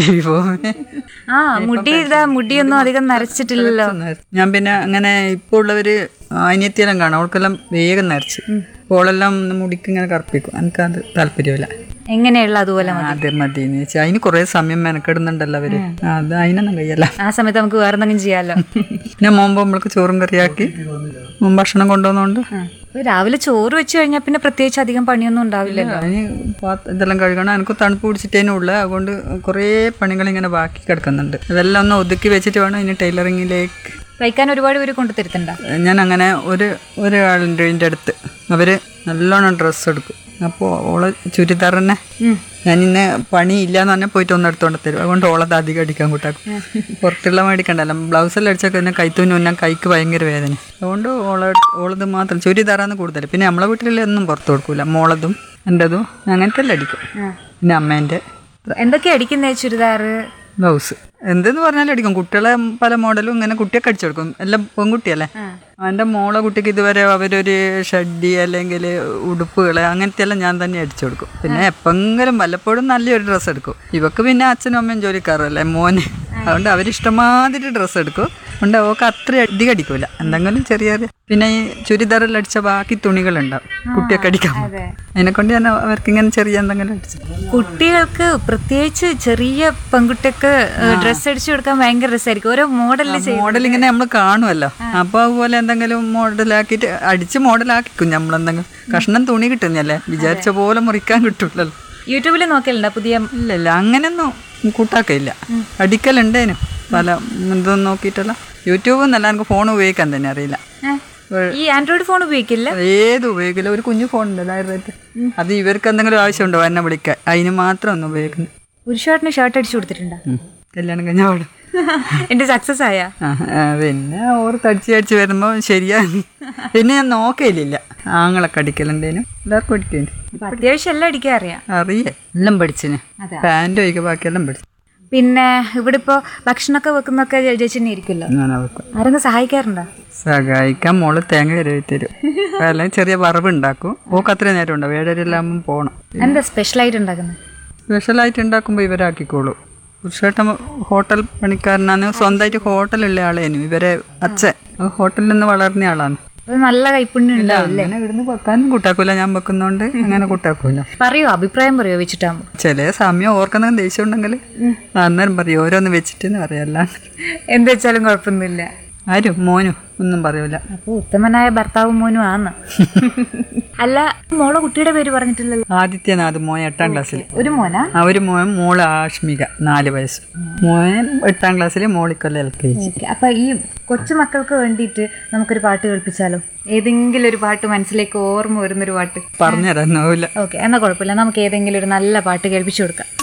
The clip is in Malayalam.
ബേബി ഫോമേ ആ മുടി ഇതാ മുടിയൊന്നും അധികം നരച്ചിട്ടില്ലല്ലോ ഞാൻ പിന്നെ അങ്ങനെ ഇപ്പോൾ ഉള്ളവര് അനിയത്തിയെല്ലാം കാണാം അവൾക്കെല്ലാം വേഗം നരച്ച് ഓളെല്ലാം മുടിക്ക് ഇങ്ങനെ കറുപ്പിക്കും എനിക്കത് താല്പര്യമില്ല എങ്ങനെയുള്ള അതുപോലെ മതി. അതെ മതി എന്ന് വെച്ചാൽ അതിന് കുറെ സമയം മെനക്കെടുന്നുണ്ടല്ലോ അവര് അത് അതിനൊന്നും കഴിയല്ല ആ സമയത്ത് നമുക്ക് വേറെ എന്തെങ്കിലും ചെയ്യാമല്ലോ പിന്നെ മുമ്പ് നമ്മൾക്ക് ചോറും കറിയാക്കി മുമ്പ് ഭക്ഷണം കൊണ്ടുവന്നുകൊണ്ട് അപ്പൊ രാവിലെ ചോറ് വെച്ച് കഴിഞ്ഞാൽ പിന്നെ പ്രത്യേകിച്ച് അധികം പണിയൊന്നും ഉണ്ടാവില്ലല്ലോ അതിന് പാത്ര- ഇതെല്ലാം കഴുകണം എനിക്ക് തണുപ്പ് പിടിച്ചിട്ടേനും ഉള്ള അതുകൊണ്ട് കുറേ പണികൾ ഇങ്ങനെ ബാക്കി കിടക്കുന്നുണ്ട് അതെല്ലാം ഒന്ന് ഒതുക്കി വെച്ചിട്ട് വേണം ഇനി ടൈലറിങ്ങിലേക്ക് തയ്ക്കാൻ ഒരുപാട് പേര് കൊണ്ടു തരുത്തുണ്ടോ ഞാൻ അങ്ങനെ ഒരു ഒരാളുണ്ട് എൻ്റെ അടുത്ത് അവര് നല്ലോണം ഡ്രസ്സ് എടുക്കും അപ്പോൾ ഓളെ ചുരിദാർ തന്നെ ഞാൻ ഇന്ന് പണിയില്ല എന്ന് പറഞ്ഞാൽ പോയിട്ട് ഒന്ന് എടുത്തോണ്ട് തരും അതുകൊണ്ട് ഓളത് അധികം അടിക്കാൻ കൂട്ടാക്കും പുറത്തുള്ള മേടിക്കണ്ടല്ലോ ബ്ലൗസെല്ലാം അടിച്ചൊക്കെ പിന്നെ കൈത്തൂന്ന് പറഞ്ഞാൽ കൈക്ക് ഭയങ്കര വേദന അതുകൊണ്ട് ഓളെ ഓളത് മാത്രം ചുരിദാറാണ് കൂടുതൽ പിന്നെ നമ്മളെ വീട്ടിൽ ഒന്നും പുറത്ത് കൊടുക്കൂല മോളതും എൻ്റെതും അങ്ങനത്തെ എല്ലാം അടിക്കും പിന്നെ അമ്മേൻ്റെ എന്തൊക്കെയാ അടിക്കുന്നേ ചുരിദാറ് ബ്ലൗസ് എന്തെന്ന് പറഞ്ഞാലും അടിക്കും കുട്ടികളെ പല മോഡലും ഇങ്ങനെ കുട്ടിയൊക്കെ അടിച്ചു കൊടുക്കും എല്ലാം പെൺകുട്ടിയല്ലേ എൻ്റെ മോളെ കുട്ടിക്ക് ഇതുവരെ അവരൊരു ഷഡ്ഡി അല്ലെങ്കിൽ ഉടുപ്പുകൾ അങ്ങനത്തെ എല്ലാം ഞാൻ തന്നെ അടിച്ചു കൊടുക്കും പിന്നെ എപ്പെങ്കിലും വല്ലപ്പോഴും നല്ലൊരു ഡ്രസ്സ് എടുക്കും ഇവക്ക് പിന്നെ അച്ഛനും അമ്മയും ജോലിക്കാരല്ലേ മോന് അതുകൊണ്ട് അവരിഷ്ടമാതിരി ഡ്രസ്സ് എടുക്കും അതുകൊണ്ട് അവൾക്ക് അത്ര അധികം അടിക്കൂല എന്തെങ്കിലും ചെറിയ ചെറിയ പിന്നെ ഈ ചുരിദാറെല്ലാം അടിച്ച ബാക്കി തുണികളുണ്ടാവും കുട്ടിയൊക്കെ അടിക്കാൻ അതിനെ കൊണ്ട് ഞാൻ അവർക്ക് ഇങ്ങനെ ചെറിയ എന്തെങ്കിലും അടിച്ചു കുട്ടികൾക്ക് പ്രത്യേകിച്ച് ചെറിയ പെൺകുട്ടിക്ക് ഡ്രസ്സ് അടിച്ചു കൊടുക്കാൻ ഭയങ്കര രസമായിരിക്കും ഓരോ മോഡലിൽ ചെയ്യും മോഡൽ ഇങ്ങനെ നമ്മൾ കാണുമല്ലോ അപ്പൊ അതുപോലെ എന്തെങ്കിലും മോഡലാക്കിയിട്ട് അടിച്ച് മോഡലാക്കിക്കും നമ്മളെന്തെങ്കിലും കഷ്ണം തുണി കിട്ടുന്നല്ലേ വിചാരിച്ച പോലെ മുറിക്കാൻ കിട്ടൂലല്ലോ യൂട്യൂബിൽ നോക്കലുണ്ടോ പുതിയ ഇല്ല ഇല്ല അങ്ങനെയൊന്നും കൂട്ടാക്കില്ല അടിക്കലുണ്ടേനു പല ഇതൊന്നും നോക്കിയിട്ടല്ല യൂട്യൂബ് എന്നല്ല എനിക്ക് ഫോൺ ഉപയോഗിക്കാൻ തന്നെ അറിയില്ല ഏ? ഈ ആൻഡ്രോയിഡ് ഫോൺ ഉപയോഗിക്കില്ല ഏത് ഉപയോഗിക്കില്ല ഒരു കുഞ്ഞു ഫോൺ ഉണ്ട് ആയിരത്തി അത് ഇവർക്ക് എന്തെങ്കിലും ആവശ്യമുണ്ടോ എന്നെ വിളിക്കാൻ അതിന് മാത്രം ഒന്ന് ഉപയോഗിക്കുന്നു ഒരു ഷർട്ടിന് ഷർട്ട് അടിച്ചു കൊടുത്തിട്ടുണ്ടോ ഉം. കല്യാണം കഴിഞ്ഞ പാടും എന്റെ സക്സസ് ആയ ആ, ആ, പിന്നെ ഓർക്ക് അടിച്ച് അടിച്ച് വരുമ്പോൾ ശരിയാണ് പിന്നെ ഞാൻ നോക്കയില്ല ആങ്ങളൊക്കെ അടിക്കലുണ്ടേനു എല്ലാവർക്കും അടിക്കേനു അപ്പൊ അത്യാവശ്യം എല്ലാം അടിക്കാൻ അറിയാം അറിയേ എല്ലാം പഠിച്ചിന് പാൻറ് ഒഴികെ ബാക്കിയെല്ലാം പഠിച്ചു പിന്നെ ഇവിടെ ഇപ്പോ ഭക്ഷണമൊക്കെ വെക്കുന്നൊക്കെ ചേച്ചി തന്നെ ഇരിക്കുമല്ലോ അങ്ങനെ വെക്കും ആരെങ്കിലും സഹായിക്കാറുണ്ടോ സഹായിക്കാൻ മോള് തേങ്ങ കരുവി തരും അല്ലെങ്കിൽ ചെറിയ വറവ് ഉണ്ടാക്കും ഓക്ക് അത്ര നേരം ഉണ്ടാവും ഏഴരയെല്ലാം പോകണം എന്താ സ്പെഷ്യലായിട്ട് ഉണ്ടാക്കുന്നത് സ്പെഷ്യലായിട്ട് ഉണ്ടാക്കുമ്പോൾ ഇവരാക്കിക്കോളൂ പുരുഷേട്ടൻ ഹോട്ടൽ പണിക്കാരനാണ് സ്വന്തമായിട്ട് ഹോട്ടലുള്ള ആളേനു ഇവരെ അച്ഛൻ ഹോട്ടലിൽ നിന്ന് വളർന്ന ആളാണ് അത് നല്ല കൈപ്പുണ്യം ഉണ്ടാവും അങ്ങനെ ഇവിടുന്ന് വെക്കാനും കൂട്ടാക്കൂല ഞാൻ വെക്കുന്നോണ്ട് അങ്ങനെ കൂട്ടാക്കൂല പറയോ അഭിപ്രായം പറയോ വെച്ചിട്ടാകുമ്പോ ചില സമയം ഓർക്കുന്ന ദേഷ്യം ഉണ്ടെങ്കിൽ അന്നേരം പറയും ഓരോന്ന് വെച്ചിട്ടെന്ന് പറയല്ല എന്ത് വെച്ചാലും കുഴപ്പമൊന്നുമില്ല ആരും മോനും ഒന്നും പറയൂല അപ്പൊ ഉത്തമനായ ഭർത്താവും മോനും ആന്ന് അല്ല മോളെ കുട്ടിയുടെ പേര് പറഞ്ഞിട്ടില്ലല്ലോ ആദിത്യനാഥ് മോൻ എട്ടാം ക്ലാസ്സിൽ ഒരു മോനാ ആ ഒരു മോൻ മോള് ആഷ്മിക നാല് വയസ്സ് മോൻ എട്ടാം ക്ലാസ്സിൽ മോളിക്കൊല്ലം എൽ കെ ജി ഓക്കെ അപ്പൊ ഈ കൊച്ചുമക്കൾക്ക് വേണ്ടിയിട്ട് നമുക്കൊരു പാട്ട് കേൾപ്പിച്ചാലോ ഏതെങ്കിലും ഒരു പാട്ട് മനസ്സിലേക്ക് ഓർമ്മ വരുന്നൊരു പാട്ട് പറഞ്ഞുതരാൻ നോവില്ല ഓക്കെ എന്നാ കുഴപ്പമില്ല നമുക്ക് ഏതെങ്കിലും ഒരു നല്ല പാട്ട് കേൾപ്പിച്ചു കൊടുക്കാം